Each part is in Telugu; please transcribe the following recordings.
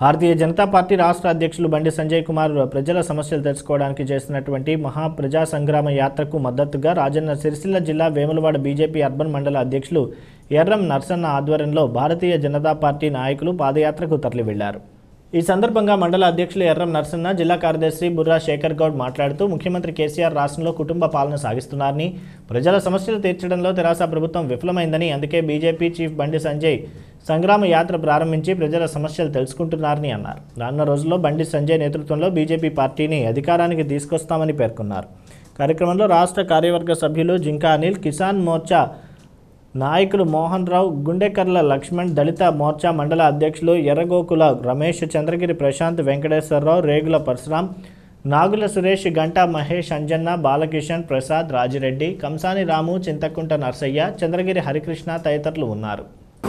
భారతీయ జనతా పార్టీ రాష్ట్ర అధ్యక్షులు బండి సంజయ్ కుమార్ ప్రజల సమస్యలు తెలుసుకోవడానికి చేస్తున్నటువంటి మహా ప్రజా సంగ్రామ యాత్రకు మద్దతుగా రాజన్న సిరిసిల్ల జిల్లా వేములవాడ బీజేపీ అర్బన్ మండల అధ్యక్షులు ఎర్రం నర్సన్న ఆధ్వర్యంలో భారతీయ జనతా పార్టీ నాయకులు పాదయాత్రకు తరలి వెళ్లారు ఈ సందర్భంగా మండల అధ్యక్షులు ఎర్రం నరసన్న జిల్లా కార్యదర్శి బుర్రా శేఖర్ గౌడ్ మాట్లాడుతూ ముఖ్యమంత్రి కేసీఆర్ రాష్ట్రంలో కుటుంబ పాలన సాగిస్తున్నారని ప్రజల సమస్యలు తీర్చడంలో తెరాస ప్రభుత్వం విఫలమైందని అందుకే బీజేపీ చీఫ్ బండి సంజయ్ సంగ్రామ యాత్ర ప్రారంభించి ప్రజల సమస్యలు తెలుసుకుంటున్నారని అన్నారు రానున్న రోజుల్లో బండి సంజయ్ నేతృత్వంలో బీజేపీ పార్టీని అధికారానికి తీసుకొస్తామని పేర్కొన్నారు కార్యక్రమంలో రాష్ట్ర కార్యవర్గ సభ్యులు జింకా అనిల్ కిసాన్ మోర్చా నాయకులు మోహన్ రావు గుండెకర్ల లక్ష్మణ్ దళిత మోర్చా మండల అధ్యక్షులు ఎర్రగోకుల రమేష్ చంద్రగిరి ప్రశాంత్ వెంకటేశ్వరరావు రేగుల పరశురాం నాగుల సురేష్ గంటా మహేష్ అంజన్న బాలకిషన్ ప్రసాద్ రాజిరెడ్డి కంసాని రాము చింతకుంట నర్సయ్య చంద్రగిరి హరికృష్ణ తదితరులు ఉన్నారు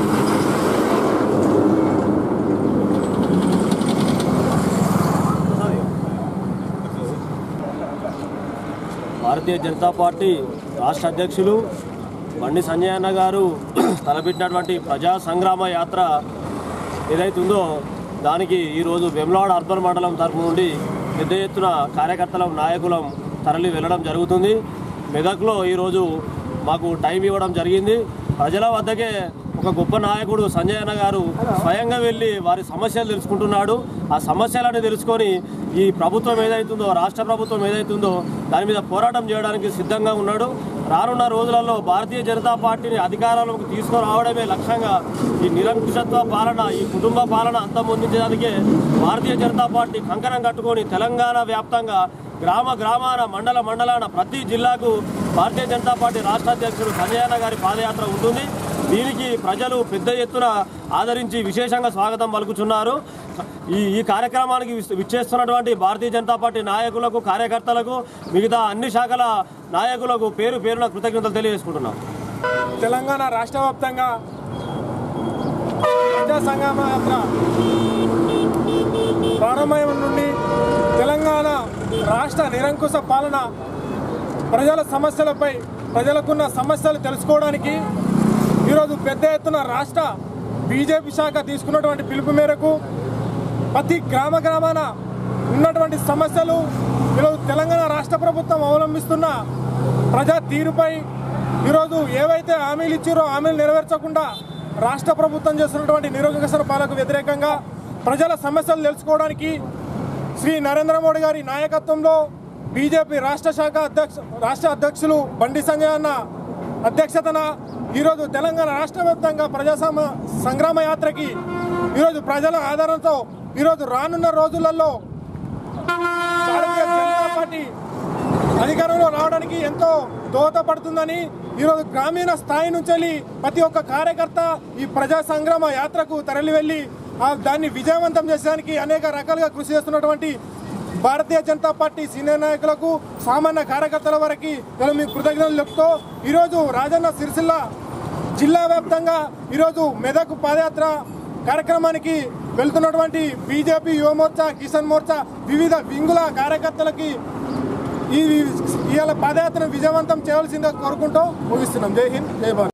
భారతీయ జనతా పార్టీ రాష్ట్ర అధ్యక్షులు బండి సంజయ్ అన్న గారు తలపెట్టినటువంటి ప్రజా సంగ్రామ యాత్ర ఏదైతుందో దానికి ఈరోజు వెమ్లవాడ అర్బన్ మండలం తరపు నుండి పెద్ద ఎత్తున కార్యకర్తలం నాయకులం తరలి వెళ్ళడం జరుగుతుంది మెదక్లో ఈరోజు మాకు టైం ఇవ్వడం జరిగింది ప్రజల వద్దకే ఒక గొప్ప నాయకుడు సంజయ్ అన్న గారు స్వయంగా వెళ్ళి వారి సమస్యలు తెలుసుకుంటున్నాడు ఆ సమస్యలను తెలుసుకొని ఈ ప్రభుత్వం ఏదైతుందో రాష్ట్ర ప్రభుత్వం ఏదైతుందో దాని మీద పోరాటం చేయడానికి సిద్ధంగా ఉన్నాడు రానున్న రోజులలో భారతీయ జనతా పార్టీని అధికారంలోకి తీసుకురావడమే లక్ష్యంగా ఈ నిరంకుశత్వ పాలన ఈ కుటుంబ పాలన అంతమొందించడానికే భారతీయ జనతా పార్టీ కంకణం కట్టుకొని తెలంగాణ వ్యాప్తంగా గ్రామ గ్రామాన మండల మండలాన ప్రతి జిల్లాకు భారతీయ జనతా పార్టీ రాష్ట్ర అధ్యక్షుడు సంజయ్ అన్న గారి పాదయాత్ర ఉంటుంది దీనికి ప్రజలు పెద్ద ఎత్తున ఆదరించి విశేషంగా స్వాగతం పలుకుతున్నారు ఈ ఈ కార్యక్రమానికి విస్- విచ్చేస్తున్నటువంటి భారతీయ జనతా పార్టీ నాయకులకు కార్యకర్తలకు మిగతా అన్ని శాఖల నాయకులకు పేరు పేరున కృతజ్ఞతలు తెలియజేసుకుంటున్నాం తెలంగాణ రాష్ట్ర వ్యాప్తంగా ప్రజా సంగ్రామ యాత్ర ప్రారంభం నుండి తెలంగాణ రాష్ట్ర నిరంకుశ పాలన ప్రజల సమస్యలపై ప్రజలకున్న సమస్యలు తెలుసుకోవడానికి ఈరోజు పెద్ద ఎత్తున రాష్ట్ర బీజేపీ శాఖ తీసుకున్నటువంటి పిలుపు మేరకు ప్రతి గ్రామ గ్రామాన ఉన్నటువంటి సమస్యలు ఈరోజు తెలంగాణ రాష్ట్ర ప్రభుత్వం అవలంబిస్తున్న ప్రజా తీరుపై ఈరోజు ఏవైతే హామీలు ఇచ్చారో హామీలు నెరవేర్చకుండా రాష్ట్ర ప్రభుత్వం చేస్తున్నటువంటి నిరంకుశ పాలకు వ్యతిరేకంగా ప్రజల సమస్యలు తెలుసుకోవడానికి శ్రీ నరేంద్ర మోడీ గారి నాయకత్వంలో బీజేపీ రాష్ట్ర శాఖ అధ్యక్ష రాష్ట్ర అధ్యక్షులు బండి సంజయ్ అన్న అధ్యక్షతన ఈరోజు తెలంగాణ రాష్ట్ర వ్యాప్తంగా ప్రజా సమ సంగ్రామ యాత్రకి ఈరోజు ప్రజల ఆధారంతో ఈరోజు రానున్న రోజులలో భారతీయ జనతా పార్టీ అధికారంలో రావడానికి ఎంతో దోహదపడుతుందని ఈరోజు గ్రామీణ స్థాయి నుంచి వెళ్ళి ప్రతి ఒక్క కార్యకర్త ఈ ప్రజా సంగ్రామ యాత్రకు తరలి వెళ్ళి ఆ దాన్ని విజయవంతం చేసేదానికి అనేక రకాలుగా కృషి చేస్తున్నటువంటి భారతీయ జనతా పార్టీ సీనియర్ నాయకులకు సామాన్య కార్యకర్తల వరకు నేను మీ కృతజ్ఞతలు చెప్తూ ఈరోజు రాజన్న సిరిసిల్ల జిల్లా వ్యాప్తంగా ఈరోజు మెదక్ పాదయాత్ర కార్యక్రమానికి వెళ్తున్నటువంటి బీజేపీ యువ మోర్చా కిసాన్ మోర్చా వివిధ వింగుల కార్యకర్తలకి ఈ ఇవాళ పాదయాత్రను విజయవంతం చేయవలసిందిగా కోరుకుంటూ ముగిస్తున్నాం జై హింద్ జై భారత్